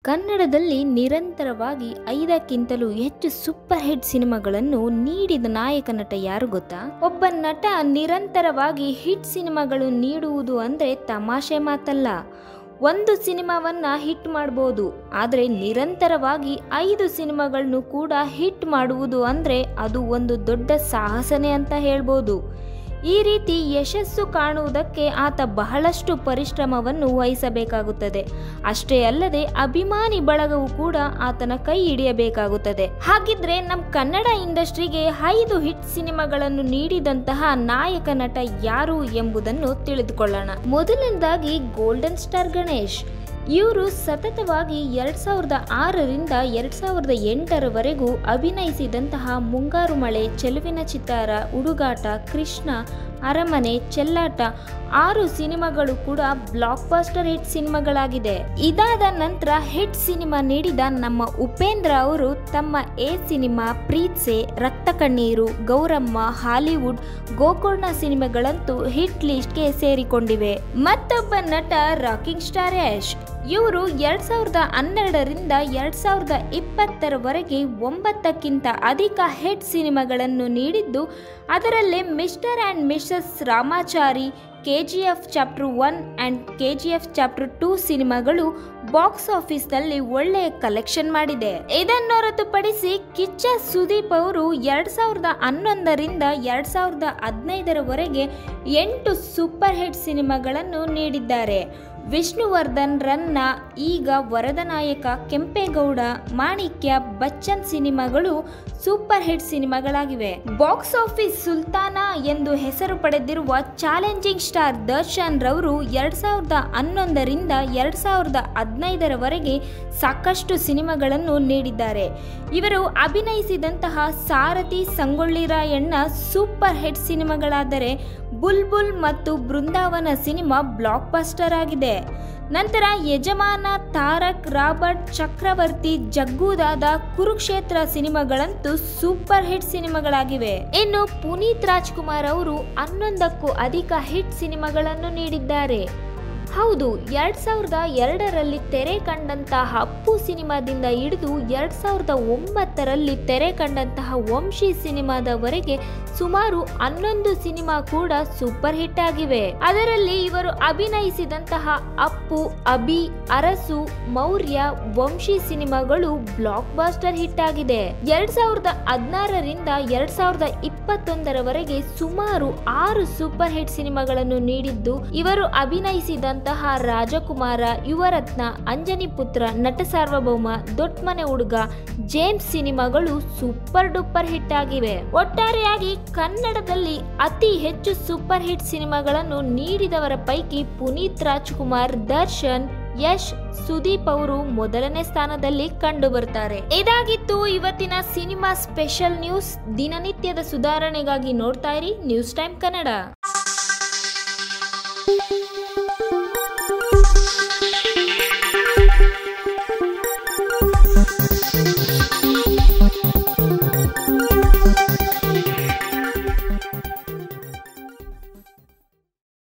ಕನ್ನಡದಲ್ಲಿ ನಿರಂತರವಾಗಿ ಐದಕ್ಕಿಂತಲೂ ಹೆಚ್ಚು ಸೂಪರ್ ಹಿಟ್ ಸಿನಿಮಾಗಳನ್ನು ನೀಡಿದ ನಾಯಕ ನಟ ಯಾರು ಗೊತ್ತಾ ಒಬ್ಬ ನಟ ನಿರಂತರವಾಗಿ ಹಿಟ್ ಸಿನಿಮಾಗಳು ನೀಡುವುದು ಅಂದ್ರೆ ತಮಾಷೆ ಮಾತಲ್ಲ ಒಂದು ಸಿನಿಮಾವನ್ನ ಹಿಟ್ ಮಾಡ್ಬೋದು ಆದರೆ ನಿರಂತರವಾಗಿ ಐದು ಸಿನಿಮಾಗಳನ್ನು ಕೂಡ ಹಿಟ್ ಮಾಡುವುದು ಅಂದ್ರೆ ಅದು ಒಂದು ದೊಡ್ಡ ಸಾಹಸನೆ ಅಂತ ಹೇಳ್ಬೋದು ಈ ರೀತಿ ಯಶಸ್ಸು ಕಾಣುವುದಕ್ಕೆ ಆತ ಬಹಳಷ್ಟು ಪರಿಶ್ರಮವನ್ನು ವಹಿಸಬೇಕಾಗುತ್ತದೆ ಅಷ್ಟೇ ಅಲ್ಲದೆ ಅಭಿಮಾನಿ ಬಳಗವು ಕೂಡ ಆತನ ಕೈ ಹಿಡಿಯಬೇಕಾಗುತ್ತದೆ ಹಾಗಿದ್ರೆ ನಮ್ಮ ಕನ್ನಡ ಇಂಡಸ್ಟ್ರಿಗೆ ಐದು ಹಿಟ್ ಸಿನಿಮಾಗಳನ್ನು ನೀಡಿದಂತಹ ನಾಯಕ ನಟ ಯಾರು ಎಂಬುದನ್ನು ತಿಳಿದುಕೊಳ್ಳೋಣ ಮೊದಲನೇದಾಗಿ ಗೋಲ್ಡನ್ ಸ್ಟಾರ್ ಗಣೇಶ್ ಇವರು ಸತತವಾಗಿ ಎರಡ್ ಸಾವಿರದ ಆರರಿಂದ ಎರಡ್ ಸಾವಿರದ ಎಂಟರವರೆಗೂ ಅಭಿನಯಿಸಿದಂತಹ ಮುಂಗಾರು ಮಳೆ ಚೆಲುವಿನ ಚಿತ್ತಾರ ಹುಡುಗಾಟ ಕೃಷ್ಣ ಅರಮನೆ ಚೆಲ್ಲಾಟ ಆರು ಸಿನಿಮಾಗಳು ಕೂಡ ಬ್ಲಾಕ್ ಬಾಸ್ಟರ್ ಹಿಟ್ ಸಿನಿಮಾಗಳಾಗಿದೆ ಇದಾದ ನಂತರ ಹಿಟ್ ಸಿನಿಮಾ ನೀಡಿದ ನಮ್ಮ ಉಪೇಂದ್ರ ಅವರು ತಮ್ಮ A cinema Preethse Raktha Kanneeru Gowramma Hollywood Gokarna ಸಿನಿಮಾಗಳಂತೂ ಹಿಟ್ ಲಿಸ್ಟ್ಗೆ ಸೇರಿಕೊಂಡಿವೆ ಮತ್ತೊಬ್ಬ ನಟ ರಾಕಿಂಗ್ ಸ್ಟಾರ್ ಯಶ್ ಇವರು ಎರಡ್ ಸಾವಿರದ ಹನ್ನೆರಡರಿಂದ ಎರಡ್ ಸಾವಿರದ ಇಪ್ಪತ್ತರವರೆಗೆ ಒಂಬತ್ತಕ್ಕಿಂತ ಅಧಿಕ ಹಿಟ್ ಸಿನಿಮಾಗಳನ್ನು ನೀಡಿದ್ದು ಅದರಲ್ಲಿ Mr and Mrs Ramachari K G F chapter one and K G F chapter two ಸಿನಿಮಾಗಳು ಬಾಕ್ಸ್ ಆಫೀಸ್ನಲ್ಲಿ ಒಳ್ಳೆಯ ಕಲೆಕ್ಷನ್ ಮಾಡಿದೆ ಇದನ್ನು ಹೊರತುಪಡಿಸಿ ಕಿಚ್ಚ ಸುದೀಪ್ ಅವರು ಎರಡ್ ಸಾವಿರದ ಹನ್ನೊಂದರಿಂದ ಎರಡ್ ಸಾವಿರದ ಹದಿನೈದರವರೆಗೆ ಎಂಟು ಸೂಪರ್ ಹಿಟ್ ಸಿನಿಮಾಗಳನ್ನು ನೀಡಿದ್ದಾರೆ ವಿಷ್ಣುವರ್ಧನ್ ರನ್ನ ಈಗ ವರದನಾಯಕ ಕೆಂಪೇಗೌಡ ಮಾಣಿಕ್ಯ ಬಚ್ಚನ್ ಸಿನಿಮಾಗಳು ಸೂಪರ್ ಹಿಟ್ ಸಿನಿಮಾಗಳಾಗಿವೆ ಬಾಕ್ಸ್ ಆಫೀಸ್ ಸುಲ್ತಾನ ಎಂದು ಹೆಸರು ಪಡೆದಿರುವ ಚಾಲೆಂಜಿಂಗ್ ಸ್ಟಾರ್ ದರ್ಶನ್ ರವರು ಎರಡ್ ಸಾವಿರದ ಹನ್ನೊಂದರಿಂದ ಎರಡ್ ಸಾವಿರದ ಹದಿನೈದರವರೆಗೆ ಸಾಕಷ್ಟು ಸಿನಿಮಾಗಳನ್ನು ನೀಡಿದ್ದಾರೆ ಇವರು ಅಭಿನಯಿಸಿದಂತಹ ಸಾರಥಿ ಸಂಗೊಳ್ಳಿ ರಾಯಣ್ಣ ಸೂಪರ್ ಹಿಟ್ ಸಿನಿಮಾಗಳಾದರೆ ಬುಲ್ಬುಲ್ ಮತ್ತು ಬೃಂದಾವನ ಸಿನಿಮಾ ಬ್ಲಾಕ್ ಬಸ್ಟರ್ ಆಗಿದೆ ನಂತರ ಯಜಮಾನ ತಾರಕ್ ರಾಬರ್ಟ್ ಚಕ್ರವರ್ತಿ ಜಗ್ಗುದಾದ ಕುರುಕ್ಷೇತ್ರ ಸಿನಿಮಾಗಳಂತೂ ಸೂಪರ್ ಹಿಟ್ ಸಿನಿಮಾಗಳಾಗಿವೆ ಇನ್ನು ಪುನೀತ್ ರಾಜ್ಕುಮಾರ್ ಅವರು ಹನ್ನೊಂದಕ್ಕೂ ಅಧಿಕ ಹಿಟ್ ಸಿನಿಮಾಗಳನ್ನು ನೀಡಿದ್ದಾರೆ ಹೌದು ಎರಡ್ ಸಾವಿರದ ಎರಡರಲ್ಲಿ ತೆರೆ ಕಂಡಂತಹ ಅಪ್ಪು ಸಿನಿಮಾದಿಂದ ಹಿಡಿದು ಎರಡ್ ಸಾವಿರದ ಒಂಬತ್ತರಲ್ಲಿ ತೆರೆ ಕಂಡಂತಹ ವಂಶಿ ಸಿನಿಮಾದವರೆಗೆ ಸುಮಾರು ಹನ್ನೊಂದು ಸಿನಿಮಾ ಕೂಡ ಸೂಪರ್ ಹಿಟ್ ಆಗಿವೆ ಅದರಲ್ಲಿ ಇವರು ಅಭಿನಯಿಸಿದಂತಹ ಅಪ್ಪು ಅಭಿ ಅರಸು ಮೌರ್ಯ ವಂಶಿ ಸಿನಿಮಾಗಳು ಬ್ಲಾಕ್ ಬಾಸ್ಟರ್ ಹಿಟ್ ಆಗಿದೆ ಎರಡ್ ಸಾವಿರದ ಹದಿನಾರರಿಂದ ಎರಡ್ ಸಾವಿರದ ಇಪ್ಪತ್ತೊಂದರವರೆಗೆ ಸುಮಾರು ಆರು ಸೂಪರ್ ಹಿಟ್ ಸಿನಿಮಾಗಳನ್ನು ನೀಡಿದ್ದು ಇವರು ಅಭಿನಯಿಸಿದಂತಹ ರಾಜಕುಮಾರ ಯುವರತ್ನ ಅಂಜನಿ ಪುತ್ರ ನಟ ಸಾರ್ವಭೌಮ ದೊಡ್ಮನೆ ಹುಡುಗ ಜೇಮ್ಸ್ ಸಿನಿಮಾಗಳು ಸೂಪರ್ ಡೂಪರ್ ಹಿಟ್ ಆಗಿವೆ ಒಟ್ಟಾರೆಯಾಗಿ ಕನ್ನಡದಲ್ಲಿ ಅತಿ ಹೆಚ್ಚು ಸೂಪರ್ ಹಿಟ್ ಸಿನಿಮಾಗಳನ್ನು ನೀಡಿದವರ ಪೈಕಿ ಪುನೀತ್ ರಾಜ್ಕುಮಾರ್ ದರ್ಶನ್ ಯಶ್ ಸುದೀಪ್ ಅವರು ಮೊದಲನೇ ಸ್ಥಾನದಲ್ಲಿ ಕಂಡು ಬರ್ತಾರೆ ಇದಾಗಿತ್ತು ಇವತ್ತಿನ ಸಿನಿಮಾ ಸ್ಪೆಷಲ್ ನ್ಯೂಸ್ ದಿನನಿತ್ಯದ ಸುಧಾರಣೆಗಾಗಿ ನೋಡ್ತಾ ಇರಿ ನ್ಯೂಸ್ ಟೈಮ್ ಕನ್ನಡ